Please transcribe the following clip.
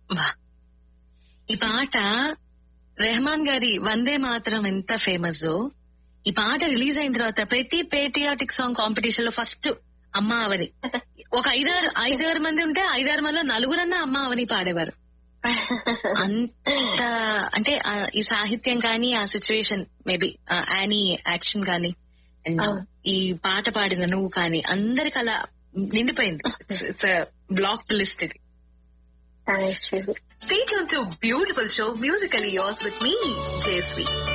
వా. ఈ పాట రెహమాన్ గారి వందే మాత్రం ఎంత ఫేమస్ ఈ పాట రిలీజ్ అయిన తర్వాత ప్రతి పేట్రియాటిక్ సాంగ్ కాంపిటీషన్ లో ఫస్ట్ అమ్మ అవని ఒక ఐదారు ఐదారు మంది ఉంటే ఐదారు మందిలో నలుగురన్నా అమ్మ అవని పాడేవారు అంత అంటే ఆ, ఈ సాహిత్యం కానీ ఆ సిచ్యువేషన్ మేబీ యానీ యాక్షన్ కానీ and అవును. ఈ పాట పాడిన నువ్వు కానీ అందరికి అలా నిండిపోయింది ఇట్స్ బ్లాక్ లిస్ట్ ఇది thanks Stay tuned to Beautiful Show Musically Yours with me, Jayasvi.